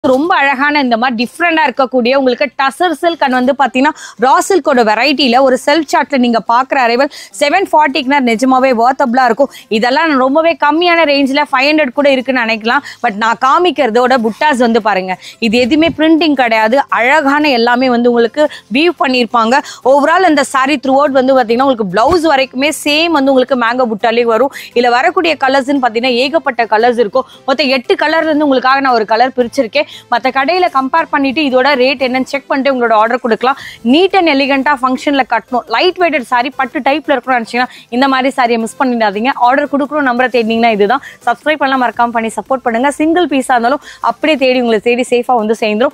ரொம்ப அழகான இந்த மாதிரி டிஃப்ரெண்டா இருக்கக்கூடிய உங்களுக்கு டசர் சில்க் அண்ட் வந்து பாத்தீங்கன்னா ரா சில்கோட வெரைட்டில ஒரு செல்ஃப் சார்ட்ல நீங்க பாக்குற அரைவல் செவன் ஃபார்ட்டிக்குனா நிஜமாவே வர்த்தபிளா இருக்கும் இதெல்லாம் ரொம்பவே கம்மியான ரேஞ்சில் ஃபைவ் ஹண்ட்ரட் கூட இருக்குன்னு நினைக்கலாம் பட் நான் காமிக்கிறதோட புட்டாஸ் வந்து பாருங்க இது எதுவுமே பிரிண்டிங் கிடையாது அழகான எல்லாமே வந்து உங்களுக்கு வீவ் பண்ணியிருப்பாங்க ஓவரால் இந்த saree த்ரூ அவுட் வந்து பார்த்தீங்கன்னா உங்களுக்கு பிளவுஸ் வரைக்குமே சேம் வந்து உங்களுக்கு மேங்கோ புட்டாலே வரும் இதில் வரக்கூடிய கலர்ஸ்னு பார்த்தீங்கன்னா ஏகப்பட்ட கலர்ஸ் இருக்கும் மொத்தம் எட்டு கலர்ல இருந்து உங்களுக்காக நான் ஒரு கலர் பிரிச்சிருக்கேன் மற்ற கடையில் கம்பேர் பண்ணிட்டு இதோட ரேட் என்னன்னு செக் பண்ணிட்டு உங்களோட ஆர்டர் கொடுக்கலாம் நீட் அண்ட் எலிகண்டாக ஃபங்க்ஷனில் கட்டணும் லைட் வெயிட்டட் saree பட்டு டைப்பில் இருக்கணும்னு நினச்சிங்கன்னா இந்த மாதிரி சாரியை மிஸ் பண்ணிடாதீங்க ஆர்டர் கொடுக்குறோம் நம்பரை தேடினீங்கன்னா இதுதான் சப்ஸ்கிரைப் பண்ணலாம் மறக்காம பண்ணி சப்போர்ட் பண்ணுங்க சிங்கிள் பீஸாக இருந்தாலும் அப்படியே தேடி உங்களை தேடி சேஃபாக வந்து சேர்ந்துரும்